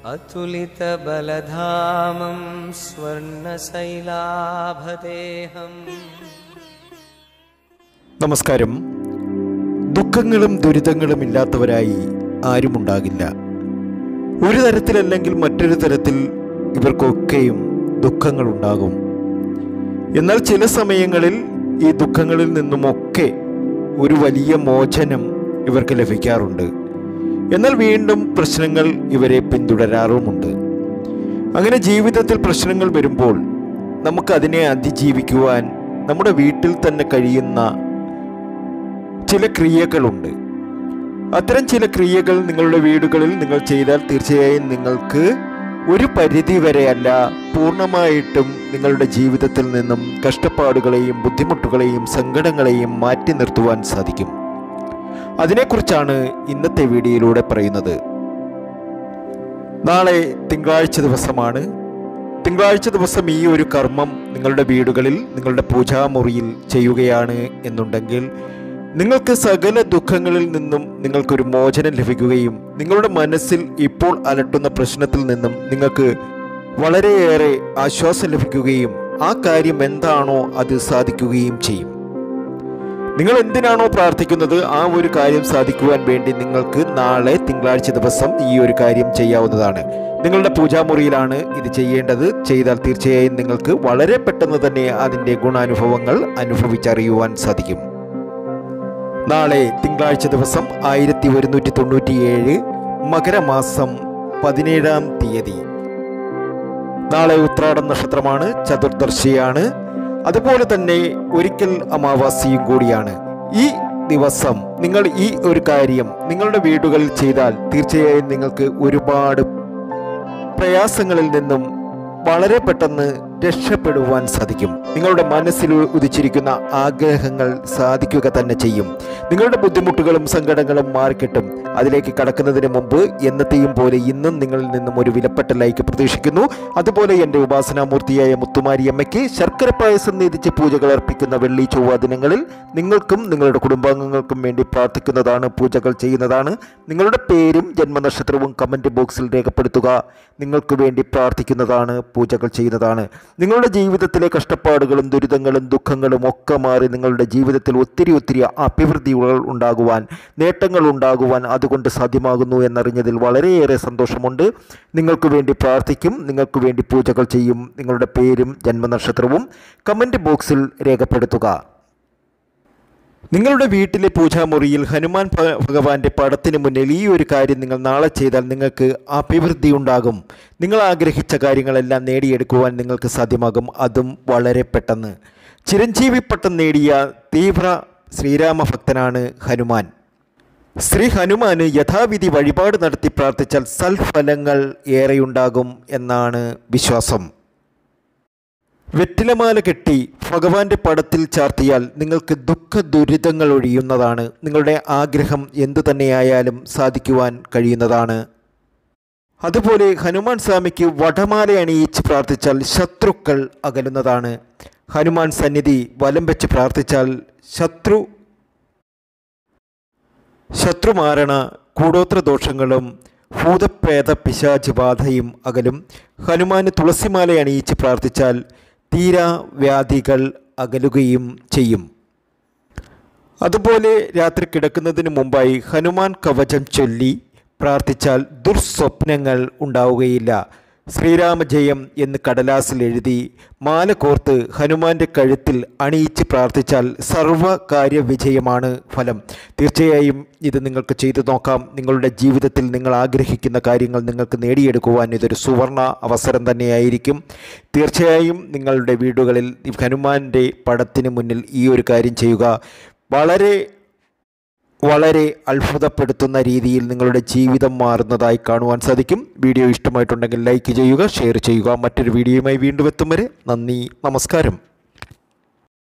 अतुलितबलधामं स्वर्णशैलाभदेहम् നമസ്കാരം ദുഃഖങ്ങളും ദുരിതങ്ങളും ഇല്ലാത്തവരായി ആരുമുണ്ടാകില്ല ഒരു തരത്തിലല്ലെങ്കിൽ മറ്റൊരു തരത്തിൽ ഇവർക്കൊക്കെയും ദുഃഖങ്ങളുണ്ടാകും എന്നാൽ ചില സമയങ്ങളിൽ ഈ ദുഃഖങ്ങളിൽ നിന്നുമൊക്കെ ഒരു വലിയ മോചനം ഇവർക്ക് ലഭിക്കാറുണ്ട് എന്നാൽ വീണ്ടും പ്രശ്നങ്ങൾ ഇവരെ പിന്തുടരാറുമുണ്ട് അങ്ങനെ ജീവിതത്തിൽ പ്രശ്നങ്ങൾ വരുമ്പോൾ നമുക്കതിനെ അതിജീവിക്കുവാൻ നമ്മുടെ വീട്ടിൽ തന്നെ കഴിയുന്ന ചില ക്രിയകളുണ്ട് അത്തരം ചില ക്രിയകൾ നിങ്ങളുടെ വീടുകളിൽ നിങ്ങൾ ചെയ്താൽ തീർച്ചയായും നിങ്ങൾക്ക് ഒരു പരിധി വരെയല്ല പൂർണ്ണമായിട്ടും നിങ്ങളുടെ ജീവിതത്തിൽ നിന്നും കഷ്ടപ്പാടുകളെയും ബുദ്ധിമുട്ടുകളെയും സങ്കടങ്ങളെയും മാറ്റി നിർത്തുവാൻ സാധിക്കും അതിനെക്കുറിച്ചാണ് ഇന്നത്തെ വീഡിയോയിലൂടെ പറയുന്നത് നാളെ തിങ്കളാഴ്ച ദിവസമാണ് തിങ്കളാഴ്ച ദിവസം ഈ ഒരു കർമ്മം നിങ്ങളുടെ വീടുകളിൽ നിങ്ങളുടെ പൂജാമുറിയിൽ ചെയ്യുകയാണ് എന്നുണ്ടെങ്കിൽ നിങ്ങൾക്ക് സകല ദുഃഖങ്ങളിൽ നിന്നും നിങ്ങൾക്കൊരു മോചനം ലഭിക്കുകയും നിങ്ങളുടെ മനസ്സിൽ ഇപ്പോൾ അലട്ടുന്ന പ്രശ്നത്തിൽ നിന്നും നിങ്ങൾക്ക് വളരെയേറെ ആശ്വാസം ലഭിക്കുകയും ആ കാര്യം എന്താണോ അത് സാധിക്കുകയും ചെയ്യും നിങ്ങൾ എന്തിനാണോ പ്രാർത്ഥിക്കുന്നത് ആ ഒരു കാര്യം സാധിക്കുവാൻ വേണ്ടി നിങ്ങൾക്ക് നാളെ തിങ്കളാഴ്ച ദിവസം ഈ ഒരു കാര്യം ചെയ്യാവുന്നതാണ് നിങ്ങളുടെ പൂജാമുറിയിലാണ് ഇത് ചെയ്യേണ്ടത് ചെയ്താൽ തീർച്ചയായും നിങ്ങൾക്ക് വളരെ പെട്ടെന്ന് തന്നെ അതിൻ്റെ ഗുണാനുഭവങ്ങൾ അനുഭവിച്ചറിയുവാൻ സാധിക്കും നാളെ തിങ്കളാഴ്ച ദിവസം ആയിരത്തി ഒരുന്നൂറ്റി തൊണ്ണൂറ്റിയേഴ് മകരമാസം പതിനേഴാം തീയതി നാളെ ഉത്രാടം നക്ഷത്രമാണ് ചതുർദർശിയാണ് അതുപോലെ തന്നെ ഒരിക്കൽ അമാവാസിയും കൂടിയാണ് ഈ ദിവസം നിങ്ങൾ ഈ ഒരു കാര്യം നിങ്ങളുടെ വീടുകളിൽ ചെയ്താൽ തീർച്ചയായും നിങ്ങൾക്ക് ഒരുപാട് പ്രയാസങ്ങളിൽ നിന്നും വളരെ പെട്ടെന്ന് രക്ഷപ്പെടുവാൻ സാധിക്കും നിങ്ങളുടെ മനസ്സിൽ ഉദിച്ചിരിക്കുന്ന ആഗ്രഹങ്ങൾ സാധിക്കുക തന്നെ ചെയ്യും നിങ്ങളുടെ ബുദ്ധിമുട്ടുകളും സങ്കടങ്ങളും മാറിക്കിട്ടും അതിലേക്ക് കടക്കുന്നതിന് മുമ്പ് എന്നത്തെയും പോലെ ഇന്നും നിങ്ങളിൽ നിന്നും ഒരു വിലപ്പെട്ട ലൈക്ക് പ്രതീക്ഷിക്കുന്നു അതുപോലെ എൻ്റെ ഉപാസനാമൂർത്തിയായ മുത്തുമാരി അമ്മയ്ക്ക് ശർക്കര പായസം നീതിച്ച് പൂജകൾ അർപ്പിക്കുന്ന വെള്ളി ചൊവ്വ ദിനങ്ങളിൽ നിങ്ങൾക്കും നിങ്ങളുടെ കുടുംബാംഗങ്ങൾക്കും വേണ്ടി പ്രാർത്ഥിക്കുന്നതാണ് പൂജകൾ ചെയ്യുന്നതാണ് നിങ്ങളുടെ പേരും ജന്മനക്ഷത്രവും കമൻറ്റ് ബോക്സിൽ രേഖപ്പെടുത്തുക നിങ്ങൾക്ക് വേണ്ടി പ്രാർത്ഥിക്കുന്നതാണ് പൂജകൾ ചെയ്യുന്നതാണ് നിങ്ങളുടെ ജീവിതത്തിലെ കഷ്ടപ്പാടുകളും ദുരിതങ്ങളും ദുഃഖങ്ങളും ഒക്കെ മാറി നിങ്ങളുടെ ജീവിതത്തിൽ ഒത്തിരി ഒത്തിരി അഭിവൃദ്ധികൾ ഉണ്ടാകുവാൻ നേട്ടങ്ങൾ ഉണ്ടാകുവാൻ അതുകൊണ്ട് സാധ്യമാകുന്നു എന്നറിഞ്ഞതിൽ വളരെയേറെ സന്തോഷമുണ്ട് നിങ്ങൾക്ക് വേണ്ടി പ്രാർത്ഥിക്കും നിങ്ങൾക്ക് വേണ്ടി പൂജകൾ ചെയ്യും നിങ്ങളുടെ പേരും ജന്മനക്ഷത്രവും കമൻറ്റ് ബോക്സിൽ രേഖപ്പെടുത്തുക നിങ്ങളുടെ വീട്ടിലെ പൂജാമുറിയിൽ ഹനുമാൻ ഭ- ഭഗവാന്റെ പടത്തിന് മുന്നിൽ ഈ ഒരു കാര്യം നിങ്ങൾ നാളെ ചെയ്താൽ നിങ്ങൾക്ക് അഭിവൃദ്ധി ഉണ്ടാകും നിങ്ങൾ ആഗ്രഹിച്ച കാര്യങ്ങളെല്ലാം നേടിയെടുക്കുവാൻ നിങ്ങൾക്ക് സാധ്യമാകും അതും വളരെ പെട്ടെന്ന് ചിരഞ്ജീവി പട്ടം നേടിയ തീവ്ര ശ്രീരാമ ഭക്തനാണ് ഹനുമാൻ ശ്രീ ഹനുമാന് യഥാവിധി വഴിപാട് നടത്തി പ്രാർത്ഥിച്ചാൽ സൽഫലങ്ങൾ ഏറെയുണ്ടാകും എന്നാണ് വിശ്വാസം വെറ്റിലമാല കെട്ടി ഭഗവാന്റെ പടത്തിൽ ചാർത്തിയാൽ നിങ്ങൾക്ക് ദുഃഖ ദുരിതങ്ങൾ ഒഴിയുന്നതാണ് നിങ്ങളുടെ ആഗ്രഹം എന്തു തന്നെയായാലും സാധിക്കുവാൻ കഴിയുന്നതാണ് അതുപോലെ ഹനുമാൻ സ്വാമിക്ക് വടമാല അണിയിച്ച് പ്രാർത്ഥിച്ചാൽ ശത്രുക്കൾ അകലുന്നതാണ് ഹനുമാൻ സന്നിധി വലം വെച്ച് പ്രാർത്ഥിച്ചാൽ ശത്രു ശത്രുമാരണ കൂടോത്ര ദോഷങ്ങളും ഭൂതപ്രേത പിശാച് ബാധയും അകലും ഹനുമാന് തുളസിമാല അണിയിച്ച് പ്രാർത്ഥിച്ചാൽ തീരാ വ്യാധികൾ അകലുകയും ചെയ്യും അതുപോലെ രാത്രി കിടക്കുന്നതിന് മുമ്പായി ഹനുമാൻ കവചം ചൊല്ലി പ്രാർത്ഥിച്ചാൽ ദുർസ്വപ്നങ്ങൾ ഉണ്ടാവുകയില്ല ശ്രീരാമജയം എന്ന് കടലാസിൽ എഴുതി മാല കോർത്ത് ഹനുമാന്റെ കഴുത്തിൽ അണിയിച്ച് പ്രാർത്ഥിച്ചാൽ സർവകാര്യ വിജയമാണ് ഫലം തീർച്ചയായും ഇത് നിങ്ങൾക്ക് ചെയ്തു നോക്കാം നിങ്ങളുടെ ജീവിതത്തിൽ നിങ്ങൾ ആഗ്രഹിക്കുന്ന കാര്യങ്ങൾ നിങ്ങൾക്ക് നേടിയെടുക്കുവാൻ ഇതൊരു സുവർണ അവസരം തന്നെയായിരിക്കും തീർച്ചയായും നിങ്ങളുടെ വീടുകളിൽ ഈ ഹനുമാന്റെ പടത്തിന് മുന്നിൽ ഈ ഒരു കാര്യം ചെയ്യുക വളരെ വളരെ അത്ഭുതപ്പെടുത്തുന്ന രീതിയിൽ നിങ്ങളുടെ ജീവിതം മാറുന്നതായി കാണുവാൻ സാധിക്കും വീഡിയോ ഇഷ്ടമായിട്ടുണ്ടെങ്കിൽ ലൈക്ക് ചെയ്യുക ഷെയർ ചെയ്യുക മറ്റൊരു വീഡിയോയുമായി വീണ്ടും എത്തും വരെ നന്ദി നമസ്കാരം